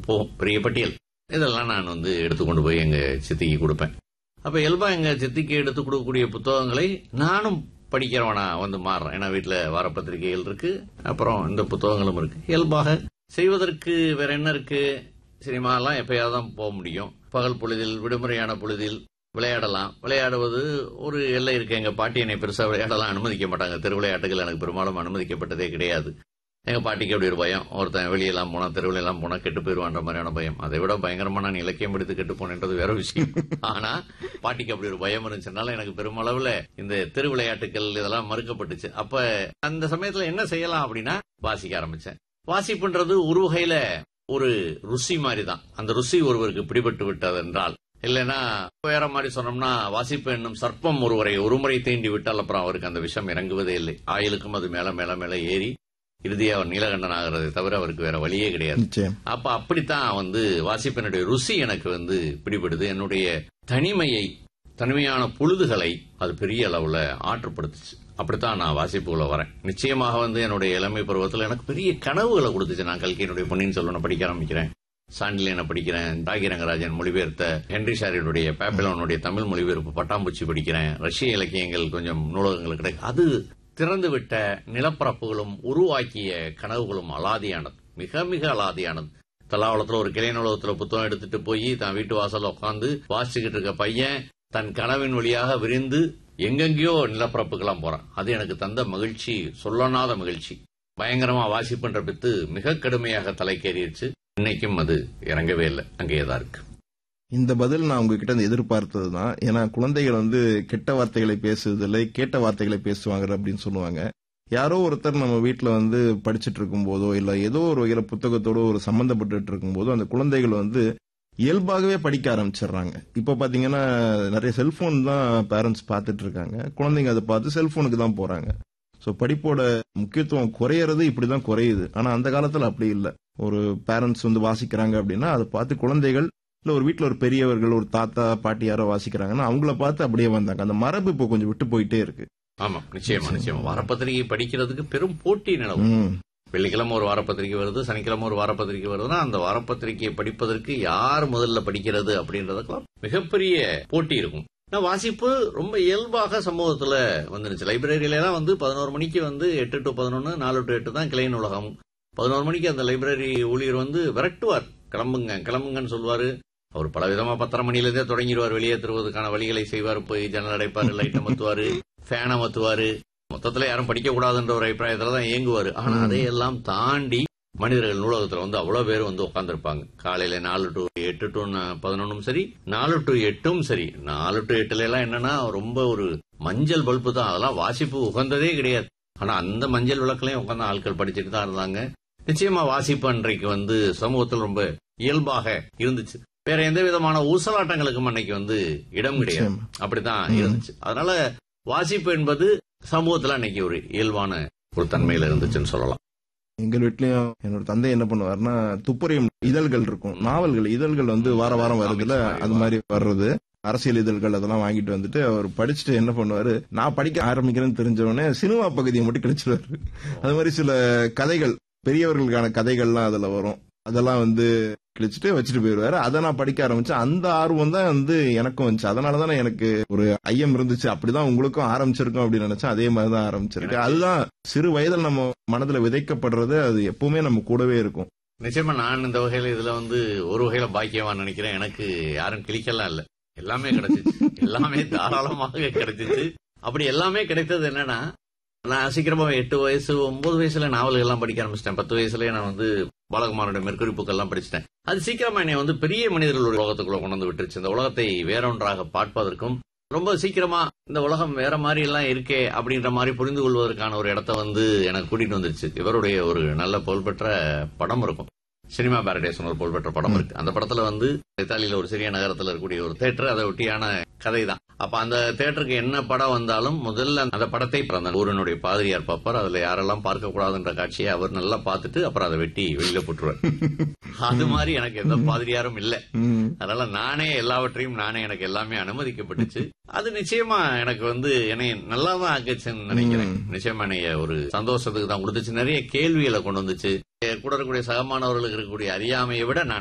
போகும் பெரிய பட்டியல் இதெல்லாம் நான் வந்து எடுத்துக்கொண்டு போய் எங்க சித்திக்கு கொடுப்பேன் அப்ப இயல்பா எங்க சித்திக்கு எடுத்து கொடுக்கக்கூடிய புத்தகங்களை நானும் படிக்கிறவனா வந்து மாறுறேன் ஏன்னா வீட்டுல வார பத்திரிகைகள் இருக்கு அப்புறம் இந்த புத்தகங்களும் இருக்கு இயல்பாக செய்வதற்கு வேற என்ன இருக்கு சினிமா எல்லாம் எப்பயாவது தான் போக முடியும் பகல் பொழுதில் விடுமுறையான பொழுதில் விளையாடலாம் விளையாடுவது ஒரு எல்லை இருக்கு எங்க பாட்டி என்னை பெருசா விளையாடலாம் அனுமதிக்க மாட்டாங்க தெரு விளையாட்டுகள் எனக்கு பெரும்பாலும் அனுமதிக்கப்பட்டதே கிடையாது எங்க பாட்டிக்கு அப்படி ஒரு பயம் ஒருத்தன் வெளியெல்லாம் போனா தெருவில் எல்லாம் போனா கெட்டு போயிருவான்ற மாதிரியான பயம் அதை விட பயங்கரமா நான் இலக்கியம் எடுத்து கெட்டு போனேன்றது வேற விஷயம் ஆனா பாட்டிக்கு அப்படி ஒரு பயம் இருந்துச்சுனால எனக்கு பெருமளவுல இந்த தெரு விளையாட்டுகள் இதெல்லாம் மறுக்கப்பட்டுச்சு அப்ப அந்த சமயத்துல என்ன செய்யலாம் அப்படின்னா வாசிக்க ஆரம்பிச்சேன் வாசிப்புன்றது ஒரு வகையில ஒரு ருசி மாதிரி தான் அந்த ருசி ஒருவருக்கு பிடிபட்டு விட்டது என்றால் இல்லைன்னா வேற மாதிரி சொன்னோம்னா வாசிப்பு என்னும் சர்ப்பம் ஒருவரை ஒருமுறை தீண்டி விட்டால் அப்புறம் அவருக்கு அந்த விஷம் இறங்குவதே இல்லை ஆயுளுக்கும் அது மேல மேல மேல ஏறி இறுதியா அவர் நீலகண்டன் ஆகிறதை தவிர அவருக்கு வேற வழியே கிடையாது நிச்சயம் அப்ப அப்படித்தான் வந்து வாசிப்பினுடைய ருசி எனக்கு வந்து பிடிபடுது என்னுடைய தனிமையை தனிமையான பொழுதுகளை அது பெரிய அளவுல ஆற்றுப்படுத்துச்சு அப்படித்தான் நான் வாசிப்புக்குள்ள வரேன் நிச்சயமாக வந்து என்னுடைய இளமை பருவத்தில் எனக்கு பெரிய கனவுகளை கொடுத்துச்சு நான் கல்கியினுடைய பொன்னியின் செல்வனை படிக்க ஆரம்பிக்கிறேன் சாண்டிலியனை படிக்கிறேன் தாகி ரங்கராஜன் மொழிபெயர்த்த ஹென்ரி ஷாரினுடைய பேப்பிலோனுடைய தமிழ் மொழிபெயர்ப்பு பட்டாம்பூச்சி படிக்கிறேன் ரஷ்ய இலக்கியங்கள் கொஞ்சம் நூலகங்கள் கிடைக்கும் அது திறந்துவிட்ட நிலப்பரப்புகளும் உருவாக்கிய கனவுகளும் அலாதியானது மிக மிக அலாதியானது தலாவளத்துல ஒரு கிளை நூலகத்துல புத்தகம் எடுத்துட்டு போய் தான் வீட்டு வாசல்ல உட்காந்து வாசிச்சுக்கிட்டு இருக்க பையன் தன் கனவின் வழியாக விரிந்து எங்கெங்கேயோ நிலப்பரப்புக்கெல்லாம் போறான் அது எனக்கு தந்த மகிழ்ச்சி சொல்லனாத மகிழ்ச்சி பயங்கரமா வாசிப்புன்ற பித்து மிக கடுமையாக தலைக்கேறிடுச்சு இன்னைக்கும் அது இறங்கவே இல்லை அங்கேயேதான் இருக்கு இந்த பதில் நான் உங்ககிட்ட இருந்து எதிர்பார்த்தது தான் ஏன்னா குழந்தைகள் வந்து கெட்ட வார்த்தைகளை பேசுவதில்லை கேட்ட வார்த்தைகளை பேசுவாங்க அப்படின்னு சொல்லுவாங்க யாரோ ஒருத்தர் நம்ம வீட்ல வந்து படிச்சிட்டு இருக்கும் போதோ இல்ல ஏதோ ஒரு வகையில புத்தகத்தோட ஒரு சம்பந்தப்பட்டு இருக்கும் போதோ அந்த குழந்தைகள் வந்து இயல்பாகவே படிக்க ஆரம்பிச்சிடுறாங்க இப்ப பாத்தீங்கன்னா நிறைய செல்போன் தான் பேரண்ட்ஸ் பார்த்துட்டு இருக்காங்க குழந்தைங்க அதை பார்த்து செல்போனுக்கு தான் போறாங்க ஸோ படிப்போட முக்கியத்துவம் குறையறது இப்படிதான் குறையுது ஆனா அந்த காலத்துல அப்படி இல்லை ஒரு பேரண்ட்ஸ் வந்து வாசிக்கிறாங்க அப்படின்னா அதை பார்த்து குழந்தைகள் இல்ல ஒரு வீட்ல ஒரு பெரியவர்கள் ஒரு தாத்தா பாட்டி யாரோ வாசிக்கிறாங்கன்னா அவங்கள பார்த்து அப்படியே வந்தாங்க அந்த மரபு இப்போ கொஞ்சம் விட்டு போயிட்டே இருக்கு ஆமா நிச்சயமா நிச்சயமா வாரப்பத்திரிகை படிக்கிறதுக்கு பெரும் போட்டி நிலவும் ம், வெள்ளிக்கிழமை ஒரு வாரப்பத்திரிகை வருது சனிக்கிழமை ஒரு வாரப்பத்திரிகை வருதுன்னா அந்த வாரப்பத்திரிகையை படிப்பதற்கு யார் முதல்ல படிக்கிறது அப்படின்றதுக்கெல்லாம் மிகப்பெரிய போட்டி இருக்கும் நான் வாசிப்பு ரொம்ப இயல்பாக சமூகத்துல வந்துருச்சு லைப்ரரியில எல்லாம் வந்து பதினோரு மணிக்கு வந்து எட்டு டு பதினொன்னு நாலு டு எட்டு தான் கிளை நூலகம் பதினோரு மணிக்கு அந்த லைப்ரரி ஊழியர் வந்து விரட்டுவார் கிளம்புங்க கிளம்புங்கன்னு சொல்லுவாரு அவர் பல விதமா பத்தரை மணில இருந்தே தொடங்கிடுவார் வெளியேற்றுவதற்கான வழிகளை செய்வார் போய் ஜன்னல் அடைப்பாரு லைட் அமர்த்துவாரு ஃபேன் அமர்த்துவாரு மொத்தத்துல யாரும் படிக்க கூடாதுன்ற ஒரு அபிப்பிராயத்துல தான் இயங்குவாரு ஆனா ம். அதையெல்லாம் தாண்டி மனிதர்கள் நூலகத்துல வந்து அவ்வளவு பேர் வந்து உட்கார்ந்திருப்பாங்க காலையில நாலு டு எட்டு டு பதினொன்னும் சரி நாலு டு எட்டும் சரி நாலு டு எட்டுல எல்லாம் என்னன்னா ரொம்ப ஒரு மஞ்சள் பல்பு தான் அதெல்லாம் வாசிப்பு உகந்ததே கிடையாது ஆனா அந்த மஞ்சள் விளக்குலயும் உட்கார்ந்து ஆட்கள் படிச்சுட்டு தான் இருந்தாங்க நிச்சயமா வாசிப்பு அன்றைக்கு வந்து சமூகத்தில் ரொம்ப இயல்பாக இருந்துச்சு வேற எந்த விதமான ஊசலாட்டங்களுக்கும் அன்னைக்கு வந்து இடம் கிடையாது நிச்சயமா. அப்படித்தான் ம். இருந்துச்சு அதனால வாசிப்பு என்பது சமூகத்துல அன்னைக்கு ஒரு இயல்பான ஒரு தன்மையில இருந்துச்சுன்னு சொல்லலாம் எங்க வீட்லயும் என்னோட தந்தை என்ன பண்ணுவாருன்னா துப்பறியும் இதழ்கள் இருக்கும் நாவல்கள் இதழ்கள் வந்து வார வாரம் வருதுல அது மாதிரி வர்றது அரசியல் இதழ்கள் அதெல்லாம் வாங்கிட்டு வந்துட்டு அவர் படிச்சுட்டு என்ன பண்ணுவாரு நான் படிக்க ஆரம்பிக்கிறேன்னு தெரிஞ்ச உடனே சினிமா பகுதியை மட்டும் கிடைச்சிருவாரு அது மாதிரி சில கதைகள் பெரியவர்களுக்கான கதைகள்லாம் அதுல வரும் அதெல்லாம் வந்து கிழிச்சிட்டு வச்சுட்டு போயிடுவாரு அதை நான் படிக்க ஆரம்பிச்சேன் அந்த ஆர்வம் தான் வந்து எனக்கும் வந்துச்சு அதனால தானே எனக்கு ஒரு ஐயம் இருந்துச்சு அப்படிதான் உங்களுக்கும் ஆரம்பிச்சிருக்கும் அப்படின்னு நினைச்சேன் அதே மாதிரி தான் ஆரம்பிச்சிருக்கு அதுதான் சிறு வயதில் நம்ம மனதுல விதைக்கப்படுறது அது எப்பவுமே நம்ம கூடவே இருக்கும் நிச்சயமா நான் இந்த வகையில இதுல வந்து ஒரு வகையில பாக்கியமா நினைக்கிறேன் எனக்கு யாரும் கிளிக்கலாம் இல்ல எல்லாமே கிடைச்சிச்சு எல்லாமே தாராளமாக கிடைச்சிச்சு அப்படி எல்லாமே கிடைத்தது என்னன்னா நான் சீக்கிரமா எட்டு வயசு ஒன்பது வயசுல நாவல்கள் எல்லாம் படிக்க ஆரம்பிச்சிட்டேன் பத்து வயசுலயே நான் வந்து பாலகுமாரோட மெர்க்குரி புக்கெல்லாம் படிச்சிட்டேன் அது சீக்கிரமா என்னை வந்து பெரிய மனிதர்கள் ஒரு உலகத்துக்குள்ள கொண்டு வந்து விட்டுருச்சு இந்த உலகத்தை வேறொன்றாக பார்ப்பதற்கும் ரொம்ப சீக்கிரமா இந்த உலகம் வேற மாதிரி எல்லாம் இருக்கே அப்படின்ற மாதிரி புரிந்து கொள்வதற்கான ஒரு இடத்த வந்து எனக்கு கூட்டிட்டு வந்துருச்சு இவருடைய ஒரு நல்ல புகழ்பெற்ற படம் இருக்கும் சினிமா பாரடேசன் ஒரு புகழ்பெற்ற படம் இருக்கு அந்த படத்துல வந்து இத்தாலியில ஒரு சிறிய நகரத்துல இருக்கக்கூடிய ஒரு தேட்டர் அதை ஒட்டியான கதை தான் அப்ப அந்த தேட்டருக்கு என்ன படம் வந்தாலும் முதல்ல அந்த படத்தை அந்த ஊரினுடைய பாதிரியார் பார்ப்பார் அதுல யாரெல்லாம் பார்க்க கூடாதுன்ற காட்சியை அவர் நல்லா பார்த்துட்டு அப்புறம் அதை வெட்டி வெளியில போட்டுருவார் அது மாதிரி எனக்கு எந்த பாதிரியாரும் இல்ல ம். அதனால நானே எல்லாவற்றையும் நானே எனக்கு எல்லாமே அனுமதிக்கப்பட்டுச்சு அது நிச்சயமா எனக்கு வந்து என்னை நல்லா தான் ஆக்குச்சுன்னு நினைக்கிறேன் ம். நிச்சயமா என்னைய ஒரு சந்தோஷத்துக்கு தான் கொடுத்துச்சு நிறைய கேள்விகளை கொண்டு வந்துச்சு என் கூட இருக்கக்கூடிய சகமானவர்களுக்கு இருக்கக்கூடிய அறியாமையை விட நான்